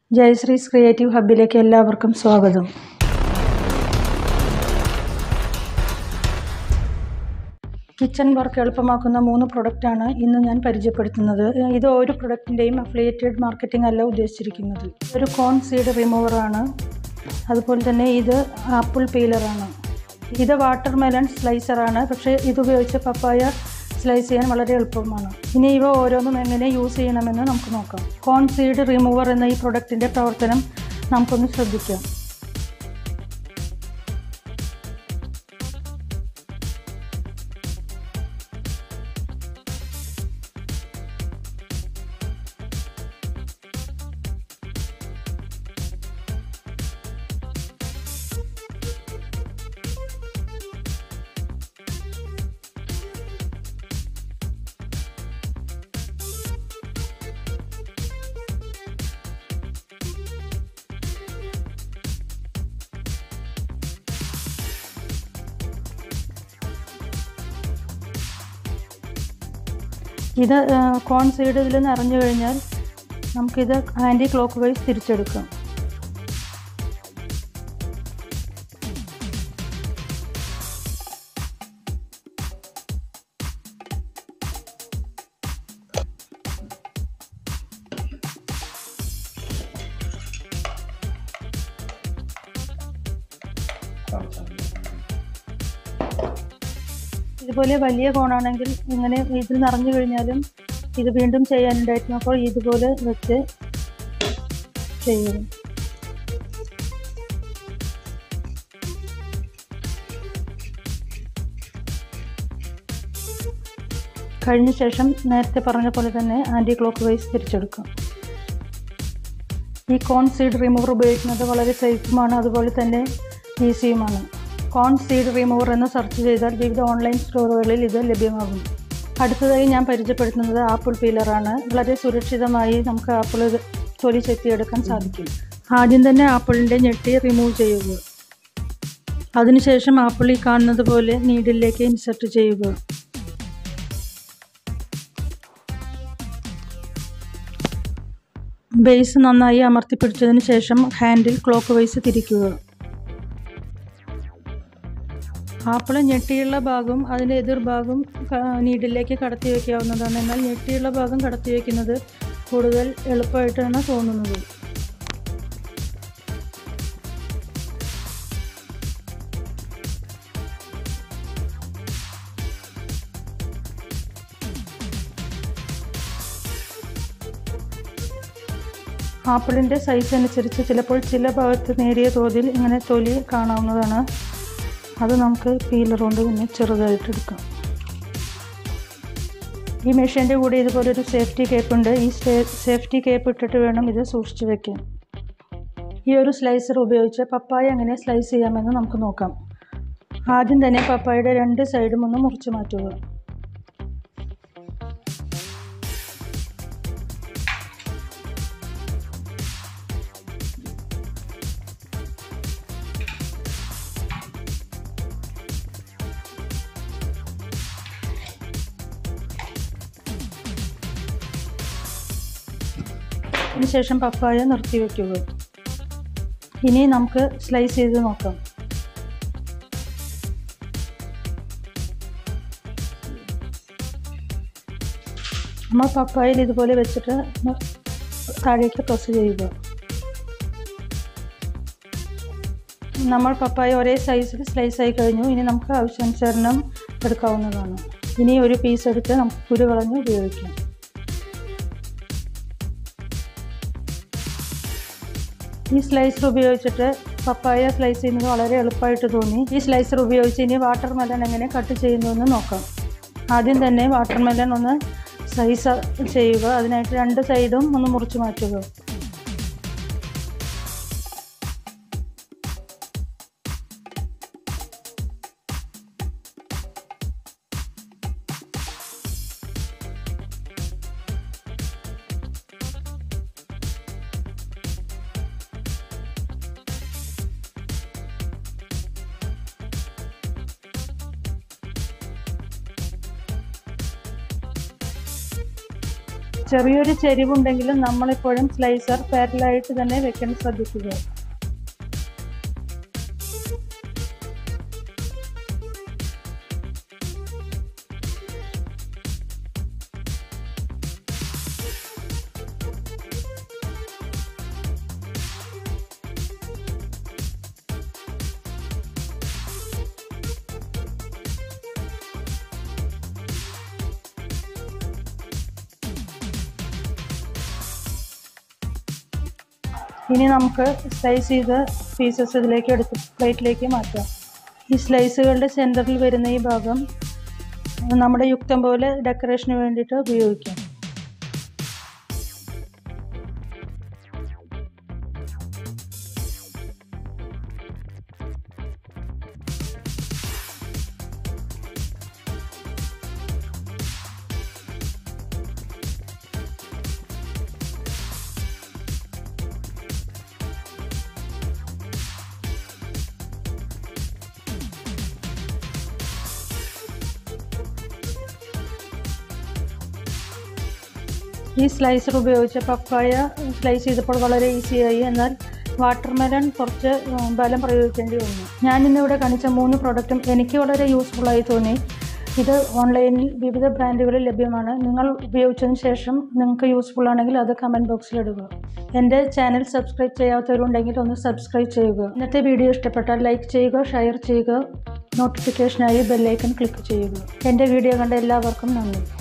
ജയശ്രീസ് creative ഹബിലേക്ക് എല്ലാവർക്കും സ്വാഗതം kitchen work എളുപ്പമാക്കുന്ന മൂന്ന് പ്രൊഡക്റ്റാണ് ഇന്ന് ഞാൻ പരിചയപ്പെടുത്തുന്നത് ഇത് ഒരു പ്രൊഡക്റ്റിൻ്റെയും അഫിലിയേറ്റഡ് മാർക്കറ്റിംഗ് അല്ല ഉദ്ദേശിച്ചിരിക്കുന്നത് ഒരു കോൺ സീഡ് റിമൂവറാണ് അതുപോലെ തന്നെ ഇത് ആപ്പിൾ പീലറാണ് ഇത് വാട്ടർ മെലൺ സ്ലൈസറാണ് പക്ഷേ ഇതുപയോഗിച്ച് പപ്പായ സ്ലൈസ് ചെയ്യാൻ വളരെ എളുപ്പമാണ് ഇനി ഇവ ഓരോന്നും എങ്ങനെ യൂസ് ചെയ്യണമെന്ന് നമുക്ക് നോക്കാം കോൺ സീഡ് റിമൂവർ എന്ന ഈ പ്രൊഡക്റ്റിൻ്റെ പ്രവർത്തനം നമുക്കൊന്ന് ശ്രദ്ധിക്കാം ഇത് കോൺ സൈഡ് ഇതിൽ നിറഞ്ഞു കഴിഞ്ഞാൽ നമുക്കിത് ആൻറ്റി ക്ലോക്ക് വൈസ് തിരിച്ചെടുക്കാം ഇതുപോലെ വലിയ കോണാണെങ്കിൽ ഇങ്ങനെ ഇതിൽ നിറഞ്ഞു കഴിഞ്ഞാലും ഇത് വീണ്ടും ചെയ്യാനുണ്ടായിരുന്നു അപ്പോൾ ഇതുപോലെ വെച്ച് ചെയ്യും കഴിഞ്ഞ ശേഷം നേരത്തെ പറഞ്ഞ പോലെ തന്നെ ആൻറ്റി ക്ലോക്ക് വൈസ് തിരിച്ചെടുക്കാം ഈ കോൺ സീഡ് റിമൂവർ ഉപയോഗിക്കുന്നത് വളരെ സേഫുമാണ് അതുപോലെ തന്നെ ഈസിയുമാണ് കോൺ സീഡ് റിമൂവർ എന്ന് സെർച്ച് ചെയ്താൽ വിവിധ ഓൺലൈൻ സ്റ്റോറുകളിൽ ഇത് ലഭ്യമാകും അടുത്തതായി ഞാൻ പരിചയപ്പെടുത്തുന്നത് ആപ്പിൾ പീലറാണ് വളരെ സുരക്ഷിതമായി നമുക്ക് ആപ്പിൾ തൊലി ചെത്തിയെടുക്കാൻ സാധിക്കും ആദ്യം തന്നെ ആപ്പിളിൻ്റെ ഞെട്ടി റിമൂവ് ചെയ്യുക അതിനുശേഷം ആപ്പിൾ ഈ കാണുന്നത് പോലെ നീഡിലേക്ക് ഇൻസെർട്ട് ചെയ്യുക ബേസ് നന്നായി അമർത്തിപ്പിടിച്ചതിന് ശേഷം ഹാൻഡിൽ ക്ലോക്ക് വൈസ് തിരിക്കുക ആപ്പിൾ ഞെട്ടിയുള്ള ഭാഗം അതിൻ്റെ എതിർഭാഗം നീഡിലേക്ക് കടത്തി വയ്ക്കാവുന്നതാണ് എന്നാൽ ഞെട്ടിയുള്ള ഭാഗം കടത്തി വയ്ക്കുന്നത് കൂടുതൽ എളുപ്പമായിട്ടാണ് തോന്നുന്നത് ആപ്പിളിൻ്റെ സൈസ് അനുസരിച്ച് ചിലപ്പോൾ ചില ഭാഗത്ത് നേരിയ തോതിൽ ഇങ്ങനെ തൊലി കാണാവുന്നതാണ് അത് നമുക്ക് പീലർ കൊണ്ട് പിന്നെ ചെറുതായിട്ട് എടുക്കാം ഈ മെഷീൻ്റെ കൂടെ ഇതുപോലെ ഒരു സേഫ്റ്റി കേപ്പ് ഉണ്ട് ഈ സേഫ്റ്റി കേപ്പ് ഇട്ടിട്ട് വേണം ഇത് സൂക്ഷിച്ച് വെക്കാൻ ഈ ഒരു സ്ലൈസർ ഉപയോഗിച്ച് പപ്പായ എങ്ങനെ സ്ലൈസ് ചെയ്യാമെന്ന് നമുക്ക് നോക്കാം ആദ്യം തന്നെ പപ്പായയുടെ രണ്ട് സൈഡും ഒന്ന് മുറിച്ച് മാറ്റുക അതിനുശേഷം പപ്പായ നിർത്തി വയ്ക്കുക ഇനി നമുക്ക് സ്ലൈസ് ചെയ്ത് നോക്കാം നമ്മൾ പപ്പായയിൽ ഇതുപോലെ വെച്ചിട്ട് താഴേക്ക് പ്രസ് ചെയ്യുക നമ്മൾ പപ്പായ ഒരേ സൈസിൽ സ്ലൈസ് ആയി കഴിഞ്ഞു ഇനി നമുക്ക് ആവശ്യാനുസരണം എടുക്കാവുന്നതാണ് ഇനി ഒരു പീസ് എടുത്ത് നമുക്ക് കുരു കളഞ്ഞ് ഉപയോഗിക്കാം ഈ സ്ലൈസർ ഉപയോഗിച്ചിട്ട് പപ്പായ സ്ലൈസ് ചെയ്യുന്നത് വളരെ എളുപ്പമായിട്ട് തോന്നി ഈ സ്ലൈസർ ഉപയോഗിച്ച് ഇനി വാട്ടർ മെലൺ എങ്ങനെ കട്ട് ചെയ്യുന്നതെന്ന് നോക്കാം ആദ്യം തന്നെ വാട്ടർ മെലൺ ഒന്ന് സൈസ് ചെയ്യുക അതിനായിട്ട് രണ്ട് സൈഡും ഒന്ന് മുറിച്ച് മാറ്റുക ചെറിയൊരു ചെരിവുണ്ടെങ്കിലും നമ്മളെപ്പോഴും സ്ലൈസർ പാരലായിട്ട് തന്നെ വെക്കാൻ ശ്രദ്ധിക്കുക ഇനി നമുക്ക് സ്ലൈസ് ചെയ്ത പീസസ് ഇതിലേക്ക് എടുത്ത് പ്ലേറ്റിലേക്ക് മാറ്റാം ഈ സ്ലൈസുകളുടെ സെൻറ്ററിൽ വരുന്ന ഈ ഭാഗം നമ്മുടെ യുക്തം പോലെ ഡെക്കറേഷന് വേണ്ടിയിട്ട് ഉപയോഗിക്കാം ഈ സ്ലൈസർ ഉപയോഗിച്ച് പപ്പായ സ്ലൈസ് ചെയ്തപ്പോൾ വളരെ ഈസിയായി എന്നാൽ വാട്ടർമെലൺ കുറച്ച് ഉം, ബലം പ്രയോഗിക്കേണ്ടി വന്നു ഞാൻ ഇന്നിവിടെ കാണിച്ച മൂന്ന് പ്രോഡക്റ്റും എനിക്ക് വളരെ യൂസ്ഫുള്ളായി തോന്നി ഇത് ഓൺലൈനിൽ വിവിധ ബ്രാൻഡുകളിൽ ലഭ്യമാണ് നിങ്ങൾ ഉപയോഗിച്ചതിന് ശേഷം നിങ്ങൾക്ക് യൂസ്ഫുൾ ആണെങ്കിൽ അത് കമൻറ്റ് ബോക്സിൽ ഇടുക എൻ്റെ ചാനൽ സബ്സ്ക്രൈബ് ചെയ്യാത്തവരുണ്ടെങ്കിൽ ഒന്ന് സബ്സ്ക്രൈബ് ചെയ്യുക ഇന്നത്തെ വീഡിയോ ഇഷ്ടപ്പെട്ടാൽ ലൈക്ക് ചെയ്യുക ഷെയർ ചെയ്യുക നോട്ടിഫിക്കേഷനായി ബെല്ലൈക്കൺ ക്ലിക്ക് ചെയ്യുക എൻ്റെ വീഡിയോ കണ്ട എല്ലാവർക്കും നന്ദി